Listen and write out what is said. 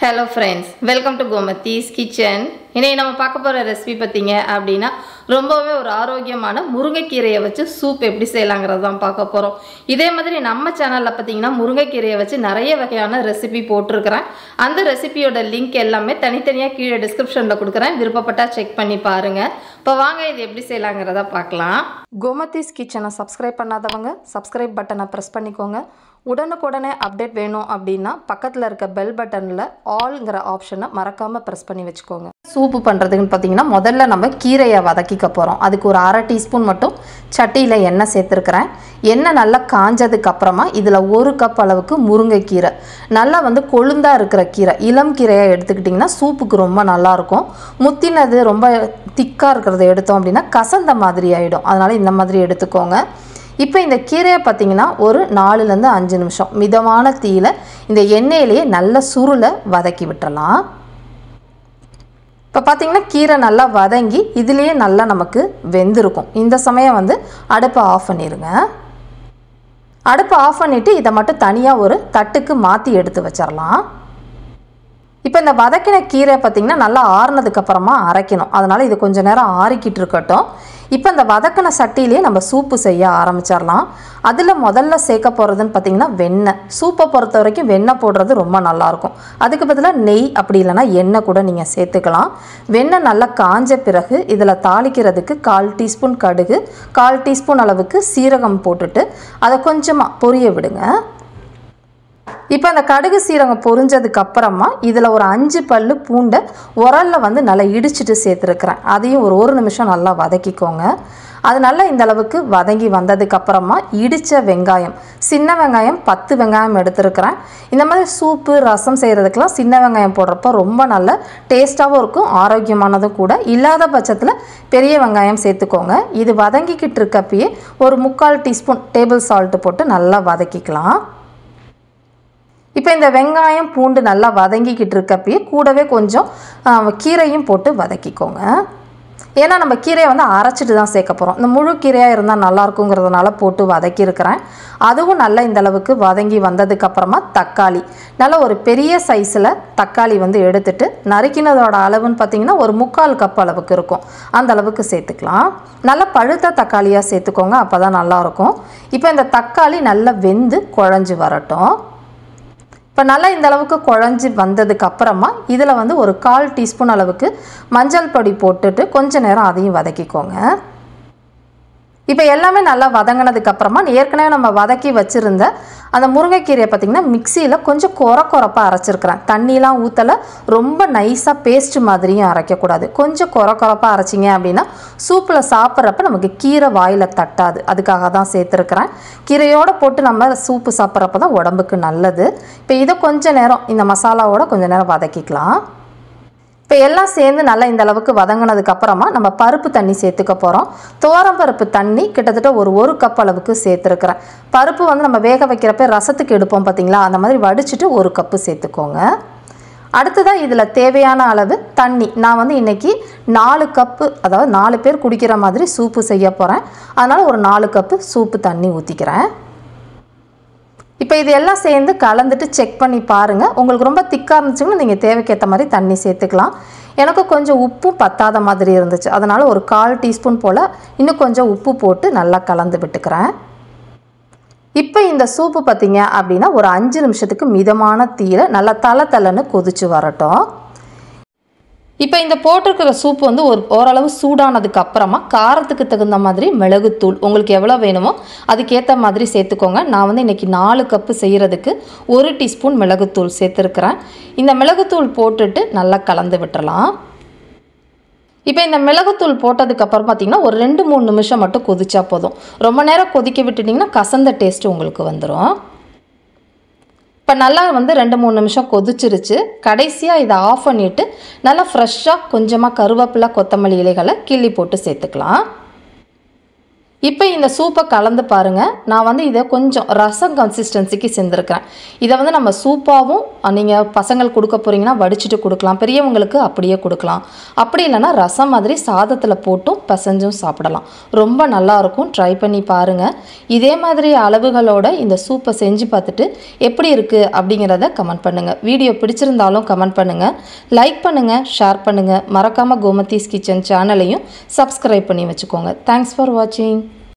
hello friends welcome to Gomathi's kitchen இன்னைக்கு நம்ம பார்க்க போகிற ரெசிபி பார்த்தீங்க அப்படின்னா ரொம்பவே ஒரு ஆரோக்கியமான முருங்கைக்கீரையை வச்சு சூப் எப்படி செய்யலாங்கிறது தான் பார்க்க போகிறோம் இதே மாதிரி நம்ம சேனலில் பார்த்தீங்கன்னா முருங்கைக்கீரையை வச்சு நிறைய வகையான ரெசிபி போட்டிருக்கிறேன் அந்த ரெசிபியோட லிங்க் எல்லாமே தனித்தனியாக கீழே டிஸ்கிரிப்ஷனில் கொடுக்குறேன் விருப்பப்பட்டால் செக் பண்ணி பாருங்கள் இப்போ வாங்க இது எப்படி செய்யலாங்கிறத பார்க்கலாம் கோமத்தீஸ் கிச்சனை சப்ஸ்கிரைப் பண்ணாதவங்க சப்ஸ்கிரைப் பட்டனை ப்ரெஸ் பண்ணிக்கோங்க உடனுக்குடனே அப்டேட் வேணும் அப்படின்னா பக்கத்தில் இருக்க பெல் பட்டனில் ஆல்ங்கிற ஆப்ஷனை மறக்காமல் ப்ரெஸ் பண்ணி வச்சுக்கோங்க சூப்பு பண்ணுறதுக்குன்னு பார்த்தீங்கன்னா முதல்ல நம்ம கீரையை வதக்கிக்க போகிறோம் அதுக்கு ஒரு அரை டீஸ்பூன் மட்டும் சட்டியில் எண்ணெய் சேர்த்துருக்கிறேன் எண்ணெய் நல்லா காஞ்சதுக்கு அப்புறமா இதில் ஒரு கப் அளவுக்கு முருங்கைக்கீரை நல்லா வந்து கொழுந்தாக இருக்கிற கீரை இளம் கீரையாக எடுத்துக்கிட்டிங்கன்னா சூப்புக்கு ரொம்ப நல்லாயிருக்கும் முத்தினது ரொம்ப திக்காக இருக்கிறத எடுத்தோம் அப்படின்னா கசந்த மாதிரி ஆகிடும் அதனால் இந்த மாதிரி எடுத்துக்கோங்க இப்போ இந்த கீரையை பார்த்தீங்கன்னா ஒரு நாலுலேருந்து அஞ்சு நிமிஷம் மிதமான தீயில இந்த எண்ணெயிலேயே நல்ல சுருளை வதக்கி விட்டுறலாம் இப்போ பார்த்தீங்கன்னா கீரை நல்லா வதங்கி இதுலேயே நல்லா நமக்கு வெந்திருக்கும் இந்த சமயம் வந்து அடுப்பை ஆஃப் பண்ணிடுங்க அடுப்பை ஆஃப் பண்ணிவிட்டு இதை மட்டும் தனியாக ஒரு தட்டுக்கு மாற்றி எடுத்து வச்சிடலாம் இப்போ இந்த வதக்கின கீரை பார்த்திங்கன்னா நல்லா ஆறுனதுக்கு அப்புறமா அரைக்கணும் அதனால் இது கொஞ்சம் நேரம் ஆறிக்கிட்டு இருக்கட்டும் இப்போ இந்த வதக்கின சட்டியிலே நம்ம சூப்பு செய்ய ஆரம்பிச்சிடலாம் அதில் முதல்ல சேர்க்க போகிறதுன்னு பார்த்திங்கன்னா வெண்ணெய் சூப்பை பொறுத்த வரைக்கும் வெண்ணெய் போடுறது ரொம்ப நல்லாயிருக்கும் அதுக்கு பதிலாக நெய் அப்படி இல்லைன்னா எண்ணெய் கூட நீங்கள் சேர்த்துக்கலாம் வெண்ணெய் நல்லா காஞ்ச பிறகு இதில் தாளிக்கிறதுக்கு கால் டீஸ்பூன் கடுகு கால் டீஸ்பூன் அளவுக்கு சீரகம் போட்டுட்டு அதை கொஞ்சமாக பொரிய விடுங்க இப்போ அந்த கடுகு சீரகம் பொரிஞ்சதுக்கு அப்புறமா இதில் ஒரு அஞ்சு பல்லு பூண்டை உரலில் வந்து நல்லா இடிச்சிட்டு சேர்த்துருக்குறேன் அதையும் ஒரு ஒரு நிமிஷம் நல்லா வதக்கிக்கோங்க அது நல்லா இந்த அளவுக்கு வதங்கி வந்ததுக்கு அப்புறமா இடித்த வெங்காயம் சின்ன வெங்காயம் பத்து வெங்காயம் எடுத்துருக்கிறேன் இந்த மாதிரி சூப்பு ரசம் செய்கிறதுக்கெலாம் சின்ன வெங்காயம் போடுறப்போ ரொம்ப நல்ல டேஸ்ட்டாகவும் இருக்கும் ஆரோக்கியமானதும் கூட இல்லாத பட்சத்தில் பெரிய வெங்காயம் சேர்த்துக்கோங்க இது வதங்கிக்கிட்டு இருக்கப்பயே ஒரு முக்கால் டீஸ்பூன் டேபிள் சால்ட்டு போட்டு நல்லா வதக்கிக்கலாம் இப்போ இந்த வெங்காயம் பூண்டு நல்லா வதங்கிக்கிட்டு இருக்கப்பயே கூடவே கொஞ்சம் கீரையும் போட்டு வதக்கிக்கோங்க ஏன்னா நம்ம கீரையை வந்து அரைச்சிட்டு தான் சேர்க்க போகிறோம் இந்த முழு கீரையாக இருந்தால் நல்லா இருக்குங்கிறதுனால போட்டு வதக்கியிருக்கிறேன் அதுவும் நல்லா இந்த அளவுக்கு வதங்கி வந்ததுக்கப்புறமா தக்காளி நல்ல ஒரு பெரிய சைஸில் தக்காளி வந்து எடுத்துட்டு நறுக்கினதோட அளவுன்னு பார்த்தீங்கன்னா ஒரு முக்கால் கப் அளவுக்கு இருக்கும் அந்த அளவுக்கு சேர்த்துக்கலாம் நல்லா பழுத்த தக்காளியாக சேர்த்துக்கோங்க அப்போ தான் நல்லாயிருக்கும் இப்போ இந்த தக்காளி நல்லா வெந்து குழஞ்சி வரட்டும் இப்போ நல்லா இந்த அளவுக்கு குழஞ்சி வந்ததுக்கு அப்புறமா இதில் வந்து ஒரு கால் டீஸ்பூன் அளவுக்கு மஞ்சள் பொடி போட்டுட்டு கொஞ்ச நேரம் அதையும் வதக்கிக்கோங்க இப்போ எல்லாமே நல்லா வதங்கினதுக்கு அப்புறமா ஏற்கனவே நம்ம வதக்கி வச்சுருந்த அந்த முருங்கைக்கீரையை பார்த்திங்கன்னா மிக்சியில் கொஞ்சம் குற குறப்பாக அரைச்சிருக்கிறேன் தண்ணிலாம் ஊற்றலை ரொம்ப நைஸாக பேஸ்ட் மாதிரியும் அரைக்கக்கூடாது கொஞ்சம் குற குறப்பாக அரைச்சிங்க அப்படின்னா சூப்பில் சாப்பிட்றப்ப நமக்கு கீரை வாயில் தட்டாது அதுக்காக தான் சேர்த்துருக்குறேன் கீரையோடு போட்டு நம்ம சூப்பு சாப்பிட்றப்ப தான் உடம்புக்கு நல்லது இப்போ இதை கொஞ்சம் நேரம் இந்த மசாலாவோட கொஞ்சம் நேரம் வதக்கிக்கலாம் இப்போ எல்லாம் சேர்ந்து நல்லா இந்த அளவுக்கு வதங்கினதுக்கு அப்புறமா நம்ம பருப்பு தண்ணி சேர்த்துக்க போகிறோம் துவரம் பருப்பு தண்ணி கிட்டத்தட்ட ஒரு ஒரு கப் அளவுக்கு சேர்த்துருக்குறேன் பருப்பு வந்து நம்ம வேக வைக்கிறப்ப ரசத்துக்கு எடுப்போம் பார்த்தீங்களா அந்த மாதிரி வடிச்சிட்டு ஒரு கப்பு சேர்த்துக்கோங்க அடுத்ததாக இதில் தேவையான அளவு தண்ணி நான் வந்து இன்றைக்கி நாலு கப்பு அதாவது நாலு பேர் குடிக்கிற மாதிரி சூப்பு செய்ய போகிறேன் அதனால் ஒரு நாலு கப்பு சூப்பு தண்ணி ஊற்றிக்கிறேன் இப்போ இது எல்லாம் சேர்ந்து கலந்துட்டு செக் பண்ணி பாருங்கள் உங்களுக்கு ரொம்ப திக்காக இருந்துச்சுன்னா நீங்கள் தேவைக்கேற்ற மாதிரி தண்ணி சேர்த்துக்கலாம் எனக்கு கொஞ்சம் உப்பும் பத்தாத மாதிரி இருந்துச்சு அதனால் ஒரு கால் டீஸ்பூன் போல் இன்னும் கொஞ்சம் உப்பு போட்டு நல்லா கலந்து விட்டுக்கிறேன் இப்போ இந்த சூப்பு பார்த்தீங்க அப்படின்னா ஒரு அஞ்சு நிமிஷத்துக்கு மிதமான தீயில நல்லா தலை தலைன்னு கொதிச்சு வரட்டும் இப்போ இந்த போட்டிருக்கிற சூப் வந்து ஒரு ஓரளவு சூடானதுக்கு அப்புறமா காரத்துக்கு தகுந்த மாதிரி மிளகுத்தூள் உங்களுக்கு எவ்வளோ வேணுமோ அதுக்கேற்ற மாதிரி சேர்த்துக்கோங்க நான் வந்து இன்றைக்கி நாலு கப்பு செய்கிறதுக்கு ஒரு டீஸ்பூன் மிளகுத்தூள் சேர்த்துருக்குறேன் இந்த மிளகுத்தூள் போட்டுட்டு நல்லா கலந்து விட்டுறலாம் இப்போ இந்த மிளகுத்தூள் போட்டதுக்கப்புறம் பார்த்தீங்கன்னா ஒரு ரெண்டு மூணு நிமிஷம் மட்டும் கொதிச்சா போதும் ரொம்ப நேரம் கொதிக்க விட்டுட்டிங்கன்னா கசந்த டேஸ்ட்டு உங்களுக்கு வந்துடும் இப்போ நல்லா வந்து ரெண்டு மூணு நிமிஷம் கொதிச்சிருச்சு கடைசியாக இதை ஆஃப் பண்ணிவிட்டு நல்லா ஃப்ரெஷ்ஷாக கொஞ்சமாக கருவேப்பிலை கொத்தமல்லி இலைகளை கிள்ளி போட்டு சேர்த்துக்கலாம் இப்போ இந்த சூப்பை கலந்து பாருங்கள் நான் வந்து இதை கொஞ்சம் ரசம் கன்சிஸ்டன்சிக்கு செஞ்சுருக்கிறேன் இதை வந்து நம்ம சூப்பாகவும் நீங்கள் பசங்களுக்கு கொடுக்க போகிறீங்கன்னா வடிச்சிட்டு கொடுக்கலாம் பெரியவங்களுக்கு அப்படியே கொடுக்கலாம் அப்படி இல்லைன்னா ரசம் மாதிரி சாதத்தில் போட்டும் பிசைஞ்சும் சாப்பிடலாம் ரொம்ப நல்லாயிருக்கும் ட்ரை பண்ணி பாருங்கள் இதே மாதிரி அளவுகளோட இந்த சூப்பை செஞ்சு பார்த்துட்டு எப்படி இருக்குது அப்படிங்கிறத கமெண்ட் பண்ணுங்கள் வீடியோ பிடிச்சிருந்தாலும் கமெண்ட் பண்ணுங்கள் லைக் பண்ணுங்கள் ஷேர் பண்ணுங்கள் மறக்காமல் கோமதீஸ் கிச்சன் சேனலையும் சப்ஸ்கிரைப் பண்ணி வச்சுக்கோங்க தேங்க்ஸ் ஃபார் வாட்சிங்